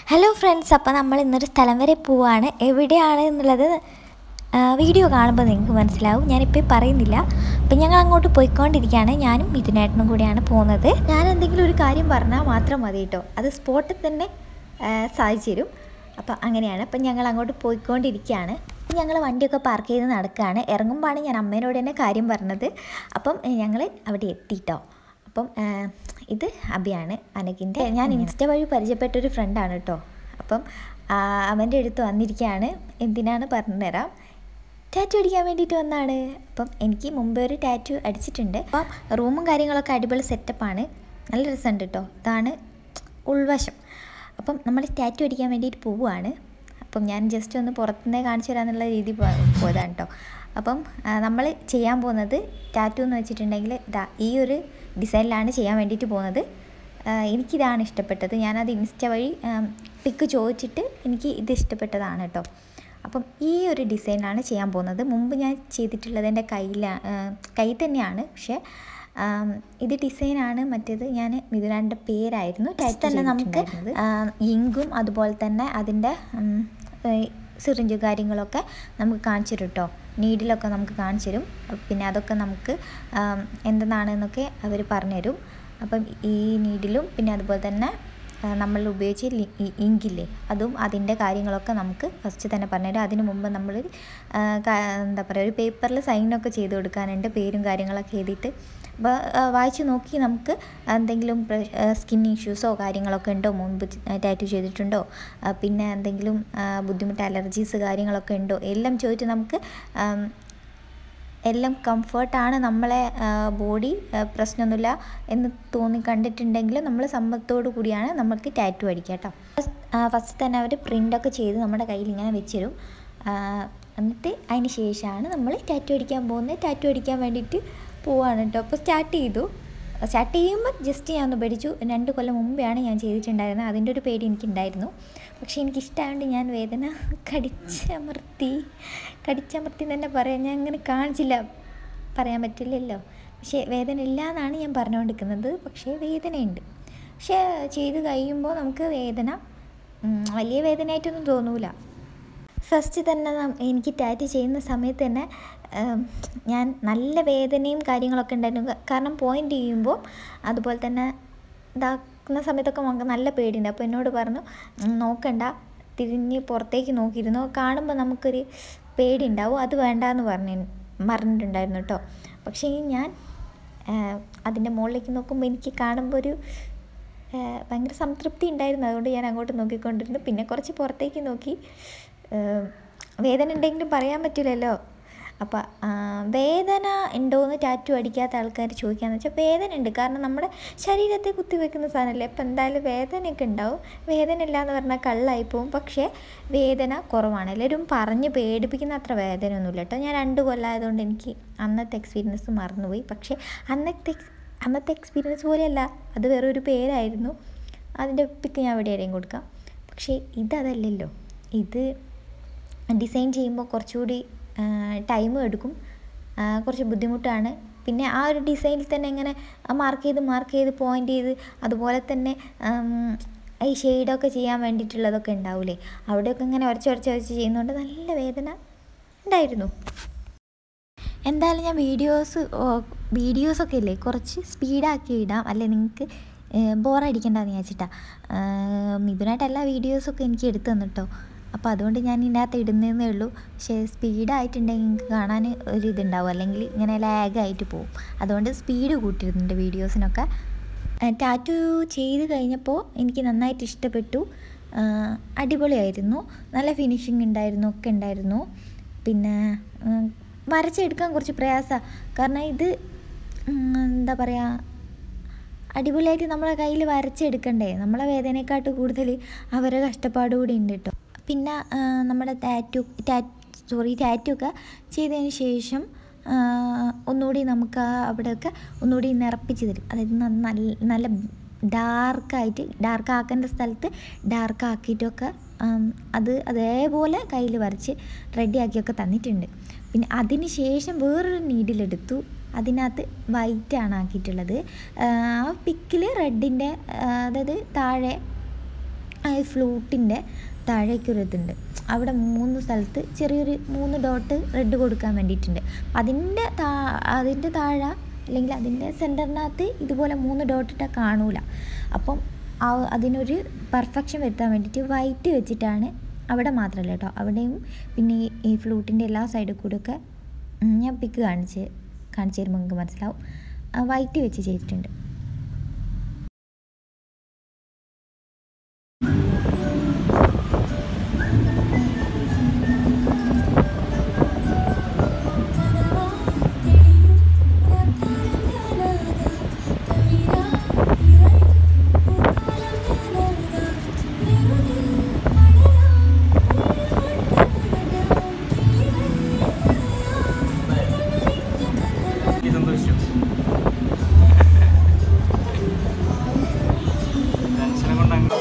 hello friends അപ്പോൾ നമ്മൾ ഇന്നൊരു സ്ഥലം വരെ പോവാണ് എവിടെയാണ് എന്നുള്ളത് ആ, വീഡിയോ കാണുമ്പോൾ നിങ്ങൾക്ക് മനസ്സിലാവും ഞാനിപ്പോൾ പറയുന്നില്ല അപ്പം ഞങ്ങൾ അങ്ങോട്ട് പോയിക്കൊണ്ടിരിക്കുകയാണ് ഞാനും മിഥുനേട്ടനും കൂടിയാണ് പോകുന്നത് ഞാൻ എന്തെങ്കിലും ഒരു കാര്യം പറഞ്ഞാൽ മാത്രം മതി കേട്ടോ അത് സ്പോട്ടിൽ തന്നെ ആ, സാധിച്ചു തരും അപ്പം അങ്ങനെയാണ് അപ്പം ഞങ്ങൾ അങ്ങോട്ട് പോയിക്കൊണ്ടിരിക്കുകയാണ് അപ്പം ഞങ്ങൾ വണ്ടിയൊക്കെ പാർക്ക് ചെയ്ത് നടക്കുകയാണ് ഇറങ്ങുമ്പോഴാണ് ഞാൻ അമ്മേനോട് തന്നെ കാര്യം പറഞ്ഞത് അപ്പം ഞങ്ങൾ അവിടെ എത്തിയിട്ടോ അപ്പം ആ, ഇത് അഭിയാണ് അനകിൻ്റെ ഞാൻ ഇൻസ്റ്റ വഴി പരിചയപ്പെട്ട ഒരു ഫ്രണ്ടാണ് കേട്ടോ അപ്പം ആ, അവൻ്റെ അടുത്ത് വന്നിരിക്കുകയാണ് എന്തിനാണ് പറഞ്ഞുതരാം ടാറ്റു അടിക്കാൻ വേണ്ടിയിട്ട് വന്നാണ് അപ്പം എനിക്ക് മുമ്പേ ഒരു ടാറ്റു അടിച്ചിട്ടുണ്ട് അപ്പം റൂമും കാര്യങ്ങളൊക്കെ അടിപൊളി സെറ്റപ്പാണ് നല്ല രസമുണ്ട് കേട്ടോ ഇതാണ് ഉൾവശം അപ്പം നമ്മൾ ടാറ്റു അടിക്കാൻ വേണ്ടിയിട്ട് പോവുകയാണ് അപ്പം ഞാൻ ജസ്റ്റ് ഒന്ന് പുറത്തുനിന്ന് കാണിച്ചു തരാമെന്നുള്ള രീതി പോയതാണ് കേട്ടോ അപ്പം നമ്മൾ ചെയ്യാൻ പോകുന്നത് ടാറ്റു എന്ന് വെച്ചിട്ടുണ്ടെങ്കിൽ ഇതാ ഈ ഒരു ഡിസൈനിലാണ് ചെയ്യാൻ വേണ്ടിയിട്ട് പോകുന്നത് ആ, എനിക്കിതാണ് ഇഷ്ടപ്പെട്ടത് ഞാനത് ഇൻസ്റ്റ വഴി പിക്ക് ചോദിച്ചിട്ട് എനിക്ക് ഇത് ഇഷ്ടപ്പെട്ടതാണ് കേട്ടോ അപ്പം ഈ ഒരു ഡിസൈനാണ് ചെയ്യാൻ പോകുന്നത് മുമ്പ് ഞാൻ ചെയ്തിട്ടുള്ളത് എൻ്റെ കയ്യിലാണ് കൈ തന്നെയാണ് പക്ഷേ ആം, ഇത് ഡിസൈനാണ് മറ്റേത് ഞാൻ മിഥുനാൻ്റെ പേരായിരുന്നു ടാറ്റു തന്നെ നമുക്ക് ഇങ്കും അതുപോലെ തന്നെ അതിൻ്റെ സിറിഞ്ച് കാര്യങ്ങളൊക്കെ നമുക്ക് കാണിച്ചു തരും കേട്ടോ നീഡിലൊക്കെ നമുക്ക് കാണിച്ചു തരും പിന്നെ അതൊക്കെ നമുക്ക് ആം, എന്തെന്നാണെന്നൊക്കെ അവർ പറഞ്ഞുതരും അപ്പം ഈ നീഡിലും പിന്നെ അതുപോലെ തന്നെ ആ, നമ്മൾ ഉപയോഗിച്ച ലി- ഈ ഇങ്കില്ലേ അതും അതിൻ്റെ കാര്യങ്ങളൊക്കെ നമുക്ക് ഫസ്റ്റ് തന്നെ പറഞ്ഞുതരും അതിന് മുമ്പ് നമ്മൾ ആ, ക- എന്താ പറയുക ഒരു പേപ്പറിൽ സൈനൊക്കെ ചെയ്ത് കൊടുക്കാനുണ്ട് പേരും കാര്യങ്ങളൊക്കെ എഴുതിയിട്ട് അപ്പോൾ വായിച്ച് നോക്കി നമുക്ക് എന്തെങ്കിലും സ്കിൻ ഇഷ്യൂസോ കാര്യങ്ങളൊക്കെ ഉണ്ടോ മുമ്പ് ടാറ്റു ചെയ്തിട്ടുണ്ടോ ആ, പിന്നെ എന്തെങ്കിലും ആ, ബുദ്ധിമുട്ട് അലർജീസ് കാര്യങ്ങളൊക്കെ ഉണ്ടോ എല്ലാം ചോദിച്ച് നമുക്ക് ആം, എല്ലാം കംഫർട്ടാണ് നമ്മളെ ബോഡി പ്രശ്നമൊന്നുമില്ല എന്ന് തോന്നി കണ്ടിട്ടുണ്ടെങ്കിൽ നമ്മൾ സമ്മതത്തോടു കൂടിയാണ് നമുക്ക് ടാറ്റു അടിക്കുക കേട്ടോ ഫസ്റ്റ് തന്നെ അവർ പ്രിൻ്റൊക്കെ ചെയ്ത് നമ്മുടെ കയ്യിൽ ഇങ്ങനെ വെച്ചിരും ആ, എന്നിട്ട് അതിന് ശേഷമാണ് നമ്മൾ ടാറ്റു അടിക്കാൻ പോകുന്നത് ടാറ്റു അടിക്കാൻ വേണ്ടിയിട്ട് പോവാണ് കേട്ടോ അപ്പോൾ സ്റ്റാർട്ട് ചെയ്തു സ്റ്റാർട്ട് ചെയ്യുമ്പോൾ ജസ്റ്റ് ഞാൻ ഒന്ന് പഠിച്ചു രണ്ട് കൊല്ലം മുമ്പെയാണ് ഞാൻ ചെയ്തിട്ടുണ്ടായിരുന്നത് അതിൻ്റെ ഒരു പേടി എനിക്കുണ്ടായിരുന്നു പക്ഷേ എനിക്കിഷ്ടമായതുകൊണ്ട് ഞാൻ വേദന കടിച്ചമർത്തി കടിച്ചമർത്തി എന്ന് തന്നെ പറയാം ഞാൻ അങ്ങനെ കാണിച്ചില്ല പറയാൻ പറ്റില്ലല്ലോ പക്ഷേ വേദന ഇല്ല എന്നാണ് ഞാൻ പറഞ്ഞുകൊണ്ടിരിക്കുന്നത് പക്ഷേ വേദനയുണ്ട് പക്ഷേ ചെയ്ത് കഴിയുമ്പോൾ നമുക്ക് വേദന ഉം, വലിയ വേദനയായിട്ടൊന്നും തോന്നൂല ഫസ്റ്റ് തന്നെ നം- എനിക്ക് ടാറ്റു ചെയ്യുന്ന സമയത്ത് തന്നെ ഉം, ഞാൻ നല്ല വേദനയും കാര്യങ്ങളൊക്കെ ഉണ്ടായിരുന്നു ക- കാരണം പോയിൻ്റ് ചെയ്യുമ്പോൾ അതുപോലെ തന്നെ ഇതാക്കുന്ന സമയത്തൊക്കെ നമുക്ക് നല്ല പേടിയുണ്ട് അപ്പോൾ എന്നോട് പറഞ്ഞു "ഉം, നോക്കണ്ട തിരിഞ്ഞ് പുറത്തേക്ക് നോക്കിയിരുന്നു കാണുമ്പോൾ നമുക്കൊരു പേടി ഉണ്ടാവും അത് വേണ്ടാന്ന് പറഞ്ഞു പറഞ്ഞിട്ടുണ്ടായിരുന്നു കേട്ടോ പക്ഷേ ഞാൻ അതിൻ്റെ മുകളിലേക്ക് നോക്കുമ്പോൾ എനിക്ക് കാണുമ്പോൾ ഒരു ആ, ഭയങ്കര സംതൃപ്തി ഉണ്ടായിരുന്നു അതുകൊണ്ട് ഞാൻ അങ്ങോട്ട് നോക്കിക്കൊണ്ടിരുന്നു പിന്നെ കുറച്ച് പുറത്തേക്ക് നോക്കി ആ, വേദന ഉണ്ടെങ്കിലും പറയാൻ പറ്റില്ലല്ലോ അപ്പോൾ വേദന ഉണ്ടോയെന്ന് ടാറ്റു അടിക്കാത്ത ആൾക്കാർ ചോദിക്കാന്ന് വെച്ചാൽ വേദന ഉണ്ട് കാരണം നമ്മുടെ ശരീരത്തെ കുത്തിവെക്കുന്ന സാധനമല്ലേ അപ്പോൾ എന്തായാലും വേദനയൊക്കെ ഉണ്ടാവും വേദന ഇല്ല എന്ന് പറഞ്ഞാൽ കള്ളായി പോവും പക്ഷേ വേദന കുറവാണ് എല്ലാവരും പറഞ്ഞ് പേടിപ്പിക്കുന്ന അത്ര വേദനയൊന്നുമില്ല കേട്ടോ ഞാൻ രണ്ട് കൊല്ലമായതുകൊണ്ട് എനിക്ക് അന്നത്തെ എക്സ്പീരിയൻസ് മറന്നുപോയി പക്ഷേ അന്നത്തെ ex- അന്നത്തെ എക്സ്പീരിയൻസ് പോലെയല്ല അത് വേറെ ഒരു പേരായിരുന്നു അതിൻ്റെ പിക്ക് ഞാൻ ഇവിടെ ആരെയും കൊടുക്കാം പക്ഷേ ഇതതല്ലല്ലോ ഇത് ഡിസൈൻ ചെയ്യുമ്പോൾ കുറച്ചുകൂടി ടൈമും എടുക്കും ആ, കുറച്ച് ബുദ്ധിമുട്ടാണ് പിന്നെ ആ ഒരു ഡിസൈനിൽ തന്നെ ഇങ്ങനെ മാർക്ക് ചെയ്ത് മാർക്ക് ചെയ്ത് പോയിൻ്റ് ചെയ്ത് അതുപോലെ തന്നെ ഉം, ഈ ഷെയ്ഡൊക്കെ ചെയ്യാൻ വേണ്ടിയിട്ടുള്ളതൊക്കെ ഉണ്ടാവില്ലേ അവിടെയൊക്കെ ഇങ്ങനെ ഉരച്ച് ഉരച്ച് ഉരച്ച് ചെയ്യുന്നതുകൊണ്ട് നല്ല വേദന ഉണ്ടായിരുന്നു എന്തായാലും ഞാൻ വീഡിയോസ് വീഡിയോസൊക്കെ ഇല്ലേ കുറച്ച് സ്പീഡാക്കി ഇടാം അല്ലെ നിങ്ങൾക്ക് ബോറടിക്കണ്ടെന്ന് വിചാരിച്ചിട്ടാ മിഥുനായിട്ട് എല്ലാ വീഡിയോസൊക്കെ എനിക്ക് എടുത്തു തന്നിട്ടോ അപ്പോൾ അതുകൊണ്ട് ഞാൻ ഇതിനകത്ത് ഇടുന്നതേ ഉള്ളൂ പക്ഷേ സ്പീഡായിട്ടുണ്ടെങ്കിൽ നിങ്ങൾക്ക് കാണാൻ ഒരു ഇതുണ്ടാവും അല്ലെങ്കിൽ ഇങ്ങനെ ലാഗായിട്ട് പോകും അതുകൊണ്ട് സ്പീഡ് കൂട്ടിയിരുന്നുണ്ട് വീഡിയോസിനൊക്കെ ടാറ്റു ചെയ്ത് കഴിഞ്ഞപ്പോൾ എനിക്ക് നന്നായിട്ട് ഇഷ്ടപ്പെട്ടു ആ, അടിപൊളിയായിരുന്നു നല്ല ഫിനിഷിങ് ഉണ്ടായിരുന്നു ഒക്കെ ഉണ്ടായിരുന്നു പിന്നെ ഉം, വരച്ചെടുക്കാൻ കുറച്ച് പ്രയാസമാണ് കാരണം ഇത് ഉം, എന്താ പറയുക അടിപൊളിയായിട്ട് നമ്മളെ കയ്യിൽ വരച്ചെടുക്കണ്ടേ നമ്മളെ വേദനയെക്കാട്ട് കൂടുതൽ അവരെ കഷ്ടപ്പാട് കൂടി ഉണ്ട് കേട്ടോ പിന്നെ ആ, നമ്മുടെ ടാറ്റു ടാ സോറി ടാറ്റു ഒക്കെ ചെയ്തതിന് ശേഷം ആ, ഒന്നുകൂടി നമുക്ക് ആ അവിടെയൊക്കെ ഒന്നുകൂടി നിറപ്പിച്ച് തരും അതായത് ന- നല്ല നല്ല ഡാർക്കായിട്ട് ഡാർക്ക് ആക്കേണ്ട സ്ഥലത്ത് ഡാർക്ക് ആക്കിയിട്ടൊക്കെ ആം, അത് അതേപോലെ കയ്യിൽ വരച്ച് റെഡിയാക്കിയൊക്കെ തന്നിട്ടുണ്ട് പിന്നെ അതിന് ശേഷം വേറൊരു നീഡിലെടുത്തു അതിനകത്ത് വൈറ്റാണ് ആക്കിയിട്ടുള്ളത് ആ പിക്കിൽ റെഡിൻ്റെ അതായത് താഴെ ആ ഫ്ലൂട്ടിൻ്റെ താഴേക്കൊരു ഇതുണ്ട് അവിടെ മൂന്ന് സ്ഥലത്ത് ചെറിയൊരു മൂന്ന് ഡോട്ട് റെഡ് കൊടുക്കാൻ വേണ്ടിയിട്ടുണ്ട് അതിൻ്റെ താ അതിൻ്റെ താഴെ അല്ലെങ്കിൽ അതിൻ്റെ സെൻറ്ററിനകത്ത് ഇതുപോലെ മൂന്ന് ഡോട്ട് ഇട്ടാൽ കാണൂല അപ്പം ആ അതിനൊരു പെർഫെക്ഷൻ വരുത്താൻ വേണ്ടിയിട്ട് വൈറ്റ് വെച്ചിട്ടാണ് അവിടെ മാത്രമല്ല കേട്ടോ അവിടെയും പിന്നെ ഈ- ഈ ഫ്ലൂട്ടിൻ്റെ എല്ലാ സൈഡിൽ കൂടെയൊക്കെ ഉം, ഞാൻ പിക്ക് കാണിച്ച് കാണിച്ചു തരുമ്പോൾ നിങ്ങൾക്ക് മനസ്സിലാവും വൈറ്റ് വെച്ച് ചെയ്തിട്ടുണ്ട് എനിക്ക് സന്തോഷിച്ചു ടെൻഷനെ കൊണ്ട് അങ്ങ്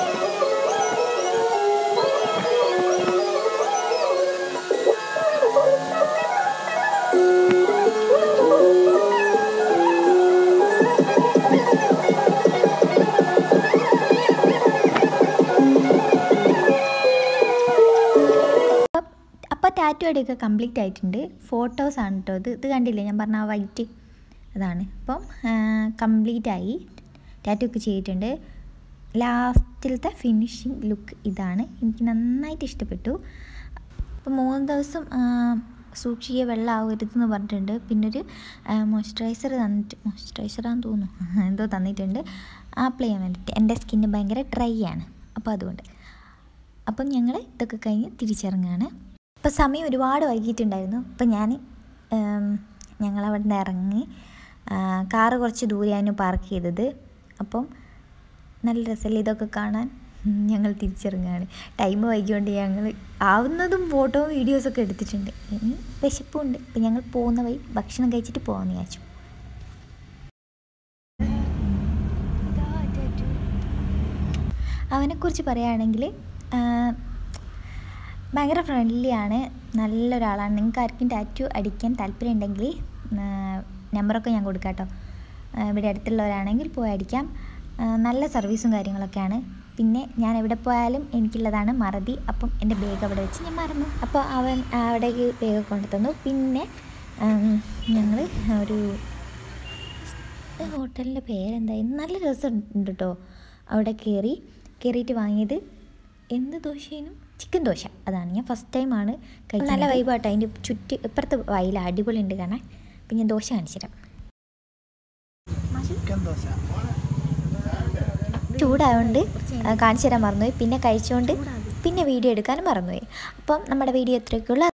അപ്പോൾ ടാറ്റു അടിയൊക്കെ കംപ്ലീറ്റ് ആയിട്ടുണ്ട് ഫോട്ടോസ് ആണ് കേട്ടോ ഇത് ഇത് കണ്ടില്ലേ ഞാൻ പറഞ്ഞ ആ വൈറ്റ് അതാണ് അപ്പം കംപ്ലീറ്റ് ആയി ടാറ്റു ഒക്കെ ചെയ്തിട്ടുണ്ട് ലാസ്റ്റിലത്തെ ഫിനിഷിങ് ലുക്ക് ഇതാണ് എനിക്ക് നന്നായിട്ട് ഇഷ്ടപ്പെട്ടു അപ്പോൾ മൂന്ന് ദിവസം ആ, സൂക്ഷിക്കുക വെള്ളമാവരുതെന്ന് പറഞ്ഞിട്ടുണ്ട് പിന്നെ ഒരു മോയ്സ്ചറൈസർ തന്നിട്ട് മോയ്സ്ചറൈസറാന്ന് തോന്നുന്നു എന്തോ തന്നിട്ടുണ്ട് അപ്ലൈ ചെയ്യാൻ വേണ്ടിയിട്ട് എൻ്റെ സ്കിന്ന് ഭയങ്കര ഡ്രൈ ആണ് അപ്പോൾ അതുകൊണ്ട് അപ്പം ഞങ്ങൾ ഇതൊക്കെ കഴിഞ്ഞ് തിരിച്ചിറങ്ങുകയാണ് അപ്പോൾ സമയം ഒരുപാട് വൈകിട്ടുണ്ടായിരുന്നു അപ്പം ഞാൻ ഞങ്ങളവിടെ നിന്ന് ഇറങ്ങി ആ, കാറ് കുറച്ച് ദൂരെയാണ് പാർക്ക് ചെയ്തത് അപ്പം നല്ല രസമല്ലേ ഇതൊക്കെ കാണാൻ ഉം, ഞങ്ങൾ തിരിച്ചിറങ്ങുകയാണ് ടൈം വൈകിയോണ്ട് ഞങ്ങൾ ആവുന്നതും ഫോട്ടോയും വീഡിയോസൊക്കെ എടുത്തിട്ടുണ്ട് ഇനി വിശപ്പുണ്ട് അപ്പം ഞങ്ങൾ പോകുന്ന വഴി ഭക്ഷണം കഴിച്ചിട്ട് പോകാമെന്ന് വിചാരിച്ചു അവനെക്കുറിച്ച് പറയുകയാണെങ്കിൽ ഭയങ്കര ഫ്രണ്ട്ലിയാണ് നല്ലൊരാളാണ് നിങ്ങൾക്ക് ആർക്കും ടാറ്റു അടിക്കാൻ താല്പര്യം ഉണ്ടെങ്കിൽ നമ്പറൊക്കെ ഞാൻ കൊടുക്കാം കേട്ടോ ഇവിടെ അടുത്തുള്ളവരാണെങ്കിൽ പോയി അടിക്കാം ആ, നല്ല സർവീസും കാര്യങ്ങളൊക്കെയാണ് പിന്നെ ഞാൻ എവിടെ പോയാലും എനിക്കുള്ളതാണ് മറതി അപ്പം എൻ്റെ ബാഗ് അവിടെ വെച്ച് ഞാൻ മറന്നു അപ്പോൾ അവൻ അവിടേക്ക് ബാഗ് കൊണ്ടു തന്നു പിന്നെ ഞങ്ങൾ ഒരു ഈ ഹോട്ടലിൻ്റെ പേരെന്തായിരുന്നു നല്ല രസമുണ്ട് കേട്ടോ അവിടെ കയറി കയറിയിട്ട് വാങ്ങിയത് എന്ത് ദോശയും ചിക്കൻ ദോശ അതാണ് ഞാൻ ഫസ്റ്റ് ടൈമാണ് കഴിച്ചത് നല്ല വൈബാട്ടോ അതിൻ്റെ ചുറ്റി ഇപ്പുറത്തെ വയല അടിപൊളി ഉണ്ട് കാണാൻ അപ്പം ഞാൻ ദോശ കാണിച്ചു തരാം ചിക്കൻ ദോശ ചൂടായതുകൊണ്ട് കാണിച്ചു തരാൻ മറന്നുപോയി പിന്നെ കഴിച്ചുകൊണ്ട് പിന്നെ വീഡിയോ എടുക്കാനും മറന്നുപോയി അപ്പം നമ്മുടെ വീഡിയോ എത്രയൊക്കെയുള്ള